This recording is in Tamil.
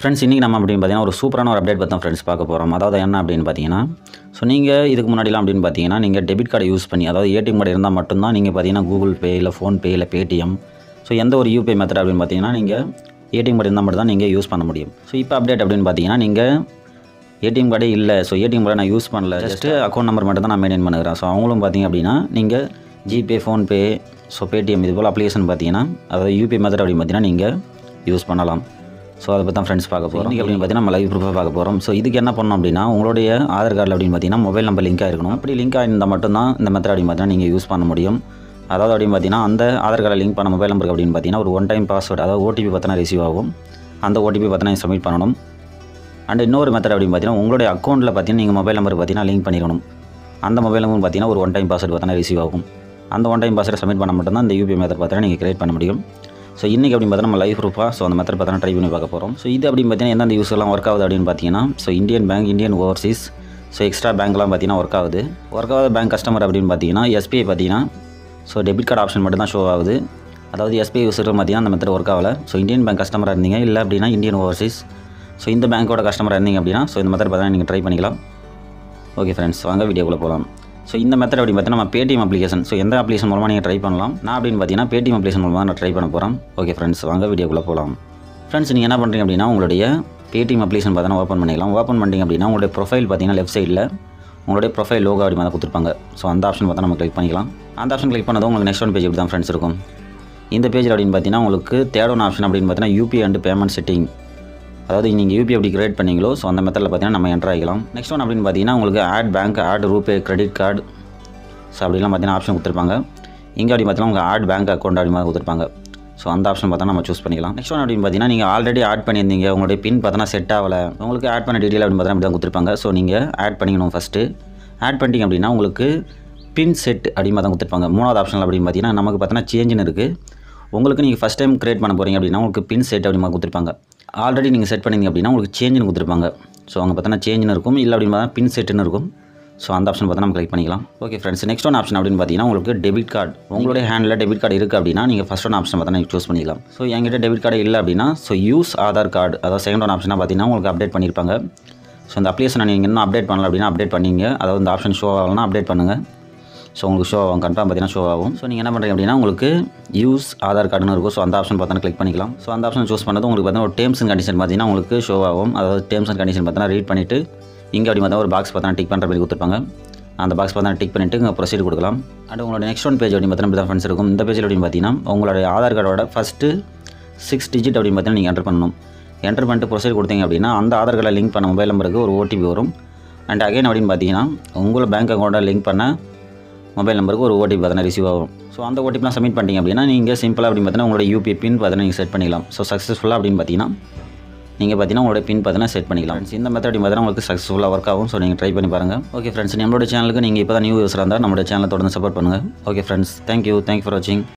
ஃப்ரெண்ட்ஸ் இன்றைக்கி நம்ம அப்படின்னு பார்த்தீங்கன்னா ஒரு சூப்பரான ஒரு அப்டேட் பார்த்தா ஃப்ரெண்ட்ஸ் பார்க்க போகிறோம் அதாவது என்ன அப்படின்னு பார்த்தீங்கன்னா ஸோ நீங்கள் இதுக்கு முன்னாடிலாம் அப்படின்னு பார்த்தீங்கன்னா நீங்கள் டெபிட் கார்டை யூஸ் பண்ணி அதாவது ஏடிஎம் கார்டு இருந்தால் மட்டும்தான் நீங்கள் பார்த்தீங்கன்னா கூகுள் பே இல்லை ஃபோன்பே இல்லை பேடிஎம் ஸோ எந்த ஒரு யூபிஐ மெத்தட் அப்படின்னு பார்த்தீங்கன்னா நீங்கள் ஏடிஎம் கார்டு இருந்தால் மட்டும் தான் நீங்கள் யூஸ் பண்ண முடியும் ஸோ இப்போ அப்டேட் அப்படின்னு பார்த்தீங்கன்னா நீங்கள் ஏடிஎம் கார்டே இல்லை ஸோ ஏடிஎம் கார்டை நான் யூஸ் பண்ணல ஜஸ்ட்டு அக்கௌண்ட் நம்பர் மட்டும் தான் நான் மெயின்டைன் பண்ணுறேன் ஸோ அவங்களும் பார்த்தீங்க அப்படின்னா நீங்கள் ஜிபே ஃபோன்பே ஸோ பேடிஎம் இது போல் அப்ளிகேஷன் பார்த்தீங்கன்னா அதாவது யூபிஐ மெத்தட் அப்படின்னு பார்த்தீங்கன்னா நீங்கள் யூஸ் பண்ணலாம் ஸோ அதை பற்றி தான் ஃப்ரெண்ட்ஸ் பார்க்க போகிறோம் இன்றைக்கி அப்படின்னு பார்த்தீங்கன்னா நம்ம லைவ் ப்ரூஃபாக பார்க்க போகிறோம் ஸோ இதுக்கு என்ன பண்ணணும் அப்படின்னா உங்களுடைய ஆதார் கார்டில் அப்படின்னு பார்த்தீங்கன்னா மொபைல் நம்பர் லிங்காக இருக்கணும் அப்படி லிங்காக இருந்தால் மட்டும்தான் இந்த மெத்தட் அப்படின்னு பார்த்தீங்கன்னா நீங்கள் யூஸ் பண்ண முடியும் அதாவது அப்படின்னு பார்த்தீங்கன்னா அந்த ஆதார் கார்டில் லிங்க் பண்ண மொபைல் நம்பருக்கு அப்படின்னு பார்த்தீங்கன்னா ஒரு ஒன் டைம் பாஸ்வேர்டு அதாவது ஓடிபி பார்த்தீங்கன்னா ரிசீவ் ஆகும் அந்த ஓடிபி பார்த்தீங்கன்னா சப்மிட் பண்ணணும் அண்ட் இன்னொரு மெத்தட் அப்படின்னு பார்த்தீங்கன்னா உங்களுடைய அக்கௌண்ட்டில் பார்த்தீங்கன்னா நீங்கள் மொபைல் நம்பருக்கு பார்த்தீங்கன்னா லிங்க் பண்ணிடணும் அந்த மொபைல் நம்பர் பார்த்தீங்கன்னா ஒரு ஒன் டைம் பாஸ்வேர்டு பார்த்தீங்கன்னா ரிசீவ் ஆகும் அந்த ஒன் டைம் பாஸ்வேர்டு சப்மிட் பண்ண மட்டும் தான் இந்த யூபிஐ மெத்தட் பார்த்தீங்கன்னா நீங்கள் கிரியேட் பண்ண முடியும் ஸோ இன்றைக்கி அப்படின்னு பார்த்தீங்கன்னா நம்ம லைஃப் ப்ரூஃபாக ஸோ அந்த மெத்தட் பார்த்தீங்கன்னா ட்ரை பண்ணி பார்க்க போகிறோம் ஸோ இது அப்படின்னு பார்த்தீங்கன்னா எந்தெந்த யூஸ் எல்லாம் ஒர்க் ஆகுது அப்படின்னு பார்த்தீங்கன்னா so Indian bank Indian overseas so extra பேங்க்லாம் பார்த்தீங்கன்னா ஒர்க் ஆகுது ஒர்க் ஆகாத பேங்க் கஸ்டமர் அப்படின்னு பார்த்தீங்கன்னா எஸ்பிஐ பார்த்தீங்கன்னா ஸோ டெபிட் கார்டு ஆப்ஷன் மட்டும் தான் ஷோ ஆகுது அதாவது எஸ்பிஐ யூஸர் பார்த்தீங்கன்னா அந்த மெத்தட் ஒர்க் ஆகலை ஸோ இந்தியன் பேங்க் கஸ்டமராக இருந்தீங்க இல்லை அப்படின்னா இந்தியன் ஓவர்சீஸ் ஸோ இந்த பேங்க்கோட கஸ்டமராக இருந்தீங்க அப்படின்னா ஸோ இந்த மெத்தட் பார்த்தீங்கன்னா நீங்கள் ட்ரை பண்ணிக்கலாம் ஓகே ஃப்ரெண்ட்ஸ் வாங்க வீடியோக்குள்ளே போகலாம் ஸோ இந்த மெத்தட் அப்படின்னு பார்த்தீங்கன்னா நம்ம பேடிஎம் அப்ளிகேஷன் ஸோ எந்த அப்ளிகேஷன் மூலமாக நீங்கள் ட்ரை பண்ணலாம் நான் அப்படின்னு பார்த்தீங்கன்னா பேடிஎம் அப்ளிகேஷன் மூலமாக நான் ட்ரை பண்ண போகிறேன் ஓகே ஃப்ரெண்ட்ஸ் வாங்க வீடியோக்குள்ளே போகலாம் ஃப்ரெண்ட்ஸ் நீங்கள் என்ன பண்ணுறீங்க அப்படின்னா உங்களுடைய பேடிஎம் அப்ளிகேஷன் பார்த்தீங்கன்னா ஓப்பன் பண்ணிக்கலாம் ஓப்பன் பண்ணிட்டீங்க அப்படின்னா உங்களுடைய ப்ரொஃபைல் பார்த்தீங்கன்னா லெஃப்ட் சைடில் உங்களுடைய ப்ரொஃபைல் லோகோ அப்படி மாதிரி கொடுத்துருப்பாங்க ஸோ அந்த ஆப்ஷன் பார்த்தா நம்ம கிளிக் பண்ணிக்கலாம் அந்த ஆப்ஷன் கிளிக் பண்ணதும் உங்களுக்கு நெக்ஸ்ட் ஒன் பேஜ் இப்படி தான் ஃப்ரெண்ட்ஸ் இருக்கும் இந்த பேஜில் அப்படின்னு பார்த்தீங்கன்னா உங்களுக்கு தேர்ட் ஆப்ஷன் அப்படின்னு பார்த்தீங்கன்னா யூபிஐ அண்ட் பேமெண்ட் செட்டிங் அதாவது நீங்கள் யூபிஐ எப்படி கிரியேட் பண்ணீங்களோ ஸோ அந்த மெத்தடில் பார்த்தீங்கன்னா நம்ம என்ட்ரு ஆகிக்கலாம் நெக்ஸ்ட் ஒன் அப்படின்னு பார்த்தீங்கன்னா உங்களுக்கு add bank add RuPay credit card so அப்படிலாம் பார்த்தீங்கன்னா ஆப்ஷன் கொடுத்துருப்பாங்க இங்கே அப்படி பார்த்தீங்கன்னா உங்கள் ஆட் பேங்க் அக்கௌண்ட் அப்படி மாதிரி கொடுத்துருப்பாங்க ஸோ அந்த ஆப்ஷன் பார்த்தா நம்ம சூஸ் பண்ணிக்கலாம் நெக்ஸ்ட் ஒன் அப்படின்னு பார்த்தீங்கன்னா நீங்கள் ஆல்ரெடி ஆட் பண்ணியிருந்தீங்க உங்களுடைய பின் பார்த்தீங்கன்னா செட் ஆகலை உங்களுக்கு ஆட் பண்ண டீட்டெயில் அப்படின்னு பார்த்தீங்கன்னா அப்படி தான் கொடுத்துருப்பாங்க ஸோ நீங்கள் ஆட் பண்ணிக்கணும் ஃபஸ்ட்டு ஆட் பண்ணிட்டீங்க அப்படின்னா உங்களுக்கு பின் செட் அப்படின்னு தான் கொடுத்துருப்பாங்க மூணாவது ஆப்ஷனில் அப்படின்னு பார்த்தீங்கன்னா நமக்கு பார்த்தீங்கன்னா சேஞ்சுன்னு இருக்குது உங்களுக்கு நீங்கள் ஃபஸ்ட் டைம் கிரியேட் பண்ண போகிறீங்க அப்படின்னா உங்களுக்கு பின் செட் அப்படி மாதிரி கொடுத்துருப்பாங்க ஆல்ரெடி நீங்கள் செட் பண்ணிங்க அப்படின்னா உங்களுக்கு சேஞ்சுன்னு கொடுத்துருப்பாங்க ஸோ அவங்க பார்த்தீங்கன்னா சேஞ்சுன்னு இருக்கும் இல்லை அப்படின்னு பார்த்தா பின் செட்டுன்னு இருக்கும் ஸோ அந்த ஆப்ஷன் பார்த்தா நம்ம கிளிக் பண்ணிக்கலாம் okay friends next one option அப்படின்னு பார்த்தீங்கன்னா உங்களுக்கு டெபிட் கார்டு உங்களுடைய ஹேண்டில் டெபிட் கார்டு இருக்குது அப்படின்னா நீங்கள் ஃபஸ்ட் ஒன் ஆப்ஷன் பார்த்தா நீங்கள் சூஸ் பண்ணிக்கலாம் ஸோ என்கிட்ட டெபிட் கார்டு இல்லை அப்படின்னா ஸோ யூஸ் ஆதார் கார்டு அதாவது செகண்ட் ஒன் ஆப்ஷனாக பார்த்தீங்கன்னா உங்களுக்கு அப்டேட் பண்ணியிருப்பாங்க ஸோ இந்த அப்ளிகேஷனை நீங்கள் இன்னும் அப்டேட் பண்ணல அப்படின்னா அப்டேட் பண்ணிங்க அதாவது இந்த ஆப்ஷன் ஷோ ஆகலாம் அப்டேட் பண்ணுங்கள் ஸோ உங்களுக்கு ஷோ ஆகும் கன்ஃபார்ம் பார்த்தீங்கன்னா ஷோ ஆகும் ஸோ நீங்கள் என்ன பண்ணுறீங்க அப்படின்னா உங்களுக்கு யூஸ் ஆதார் கார்டுன்னு இருக்கும் ஸோ அந்த ஆப்ஷன் பார்த்தா கிளிக் பண்ணிக்கலாம் ஸோ அந்த ஆப்ஷன் சூஸ் பண்ணது உங்களுக்கு பார்த்தீங்கன்னா ஒரு டேர்ம்ஸ் அண்ட் கண்டிஷன் பார்த்தீங்கன்னா உங்களுக்கு ஷோ ஆகும் அதாவது டேர்ம்ஸ் அண்ட் கண்டிஷன் பார்த்தீங்கன்னா ரீட் பண்ணிவிட்டு இங்கே அப்படி பார்த்தா ஒரு பாக்ஸ் பார்த்தா டிக் பண்ணுற மாதிரி கொடுத்துருப்பாங்க அந்த பாக்ஸ் பார்த்தா டிக் பண்ணிவிட்டு இங்கே ப்ரொசீட் கொடுக்கலாம் அண்ட் உங்களோட நெக்ஸ்ட் ஒன் பேஜ் அப்படின்னு பார்த்தீங்கன்னா தான் ஃப்ரெண்ட்ஸ் இருக்கும் இந்த பேஜில் அப்படின்னு பார்த்தீங்கன்னா உங்களுடைய ஆதார் கார்டோட ஃபஸ்ட்டு சிக்ஸ் டிஜிட் அப்படின்னு பார்த்தீங்கன்னா நீங்கள் என்டர் பண்ணணும் என்டர் பண்ணிட்டு ப்ரொசீட் கொடுத்தீங்க அப்படின்னா அந்த ஆதார் கார்டில் லிங்க் பண்ண மொபைல் நம்பருக்கு ஒரு ஓடிபி வரும் அண்ட் அகைன் அப்படின்னு பார்த்தீங்கன்னா உங்களை பேங்க் அக்கௌண்ட்டை லிங்க் பண்ண மொபைல் நம்பருக்கு ஒரு ஓடிபி பார்த்தீங்கன்னா ரிசீவ் ஆகும் ஸோ அந்த ஓடிபிலாம் சப்மிட் பண்ணிட்டீங்க அப்படின்னா நீங்கள் சிம்பிளாக அப்படின்னு பார்த்தீங்கன்னா உங்களோட யூபிஐ பின் பார்த்தீங்கன்னா நீங்கள் செட் பண்ணிக்கலாம் ஸோ சக்ஸஸ்ஃபுல்லாக அப்படின்னு பார்த்தீங்கன்னா நீங்கள் பார்த்தீங்கன்னா உங்களோட பின் பார்த்தீங்கன்னா செட் பண்ணிக்கலாம் Friends, இந்த மெத்தட் பார்த்தீங்கன்னா உங்களுக்கு சக்ஸஸ்ஃபுல்லாக ஒர்க் ஆகும் ஸோ நீங்கள் ட்ரை பண்ணி பாருங்கள் ஓகே ஃப்ரெண்ட்ஸ் நம்மளோட சேனலுக்கு நீங்கள் இப்போ தான் நியூ யூஸராக இருந்தால் நம்மளோட சேனலை தொடர்ந்து சப்போர்ட் பண்ணுங்கள் okay friends thank you thank for வாட்சிங்